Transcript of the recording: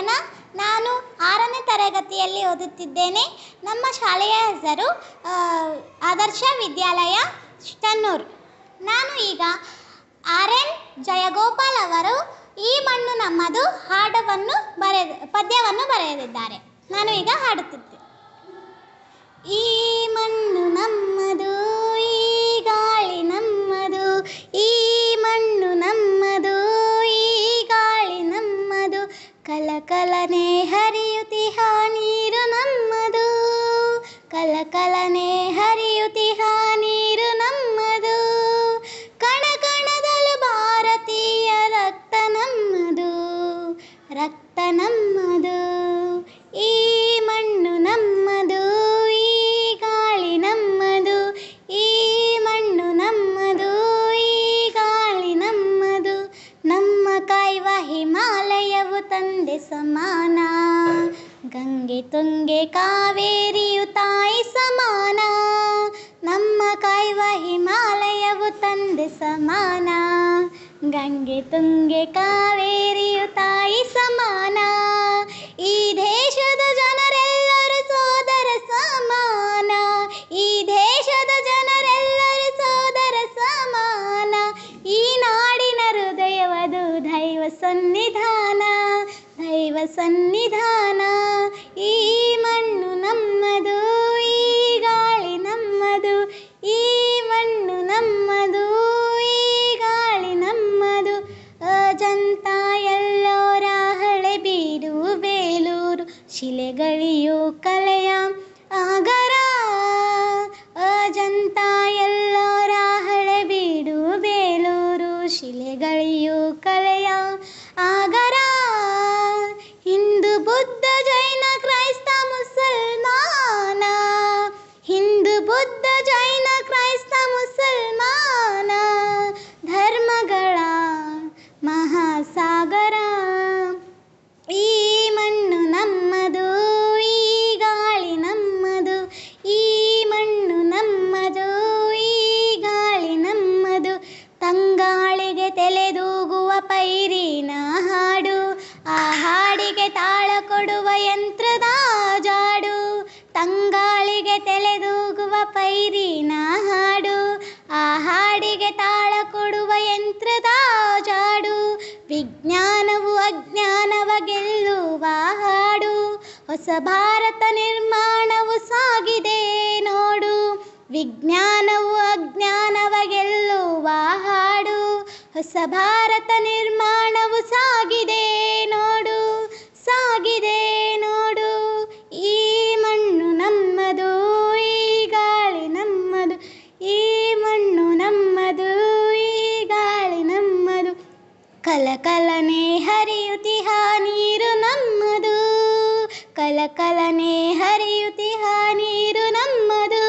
ನಯನ ನಾನು ಆರನೇ ತರಗತಿಯಲ್ಲಿ ಓದುತ್ತಿದ್ದೇನೆ ನಮ್ಮ ಶಾಲೆಯ ಹೆಸರು ಆ, ಆದರ್ಶ ವಿದ್ಯಾಲಯ ಸ್ಟನ್ನೂರ್ ನಾನು ಈಗ ಆರ್ ಎನ್ ಜಯಗೋಪಾಲ್ ಅವರು ಈ ಮಣ್ಣು ನಮ್ಮದು ಹಾಡವನ್ನು ಬರೆದ ಪದ್ಯವನ್ನು ಬರೆದಿದ್ದಾರೆ ನಾನು ಈಗ ಹಾಡುತ್ತಿದ್ದೆ ಈ ಮಣ್ಣು ನಮ್ಮದು ಈ ಗಾಳಿ ನಮ್ಮದು ಈ ಮಣ್ಣು ನಮ್ಮದು ಈ ಗಾಳಿ ನಮ್ಮದು ಕಲಕಲನೆ ಹರಿಯುತಿಹ ನೀರು ನಮ್ಮದು ಕಲಕಲನೆ ಹರಿಯುತಿಹ ನೀರು ನಮ್ಮದು ಕಣ ಕಣದಲು ಭಾರತೀಯ ರಕ್ತ ನಮ್ಮದು ರಕ್ತ ನಮ್ಮದು ಈ ಮಣ್ಣು ನಮ್ಮದು ಈ ಗಾಳಿ ನಮ್ಮದು ಈ ಮಣ್ಣು ನಮ್ಮದು ಈ ಗಾಳಿ ನಮ್ಮದು ನಮ್ಮ ಕಾಯುವ ಹಿಮಾಲಯವು ತಂದೆ ಸಮಾನ ಗಂಗೆ ತುಂಗೆ ಕಾವೇರಿಯು ತಾಯಿ ಸಮಾನ ನಮ್ಮ ಕಾಯುವ ಹಿಮಾಲಯವು ತಂದೆ ಸಮಾನ ಗಂಗೆ ತುಂಗೆ ಕಾವೇರಿಯು ತಾಯಿ ಸಮಾನ ಈ ದೇಶದ ಜನರೆಲ್ಲರೂ ಸೋದರ ಸಮಾನ ಈ ದೇಶದ ಜನರೆಲ್ಲರೂ ಸೋದರ ಸಮಾನ ಈ ನಾಡಿನ ಹೃದಯವದು ದೈವ ಸನ್ನಿಧಾನ ದೈವ ಸನ್ನಿಧಾನ ಈ ಮಣ್ಣು ನಮ್ಮದು ಈ ಗಾಳಿ ನಮ್ಮದು ಈ ಮಣ್ಣು ನಮ್ಮದು ಈ ಗಾಳಿ ನಮ್ಮದು ಅಜಂತ ಎಲ್ಲೋರ ಹಳೆ ಬೀಡು ಬೇಲೂರು ಶಿಲೆಗಳಿಯು ಕಲೆಯ ಆಗರ ಅಜಂತ ಎಲ್ಲೋರ ಹಳೆ ಬೀಡು ಬೇಲೂರು ಶಿಲೆಗಳಿಯು ಕಲೆಯ ಆಗರ ಹಿಂದೂ ಬುದ್ಧ ಜೈನ ಕ್ರೈಸ್ತ ಮುಸಲ್ಮಾನ ಹಿಂದೂ ಬುದ್ಧ ಜೈನ ಕ್ರೈಸ್ತ ಮುಸಲ್ಮಾನ ಧರ್ಮಗಳ ಮಹಾಸಾಗರ ಈ ಮಣ್ಣು ನಮ್ಮದು ಈ ಗಾಳಿ ನಮ್ಮದು ಈ ಮಣ್ಣು ನಮ್ಮದು ಈ ಗಾಳಿ ನಮ್ಮದು ತಂಗಾಳಿಗೆ ತಲೆದೂಗುವ ಪೈರಿನ ಹಾಡು ಆ ಹಾಡಿಗೆ ತಾಳ ಕೊಡುವ ಯಂತ್ರದ ಜಾಡು ತಂಗಾಳಿಗೆ ತಲೆದೂಗುವ ಪೈರಿನ ಹಾಡು ಆ ಹಾಡಿಗೆ ತಾಳ ಕೊಡುವ ಯಂತ್ರದ ಜಾಡು ವಿಜ್ಞಾನವು ಅಜ್ಞಾನವ ಗೆಲ್ಲುವ ಹಾಡು ಹೊಸ ಭಾರತ ನಿರ್ಮಾಣವು ಸಾಗಿದೆ ನೋಡು ವಿಜ್ಞಾನವು ಅಜ್ಞಾನವ ಗೆಲ್ಲುವ ಹಾಡು ಹೊಸ ಭಾರತ ನಿರ್ಮಾಣವು ಸಾಗಿದೆ ನೋಡು ಸಾಗಿದೆ ನೋಡು ಈ ಮಣ್ಣು ನಮ್ಮದು ಈ ಗಾಳಿ ನಮ್ಮದು ಈ ಮಣ್ಣು ನಮ್ಮದು ಈ ಗಾಳಿ ನಮ್ಮದು ಕಲಕಲನೆ ಹರಿಯುತಿಹ ನೀರು ನಮ್ಮದು ಕಲಕಲನೆ ಹರಿಯುತಿಹ ನೀರು ನಮ್ಮದು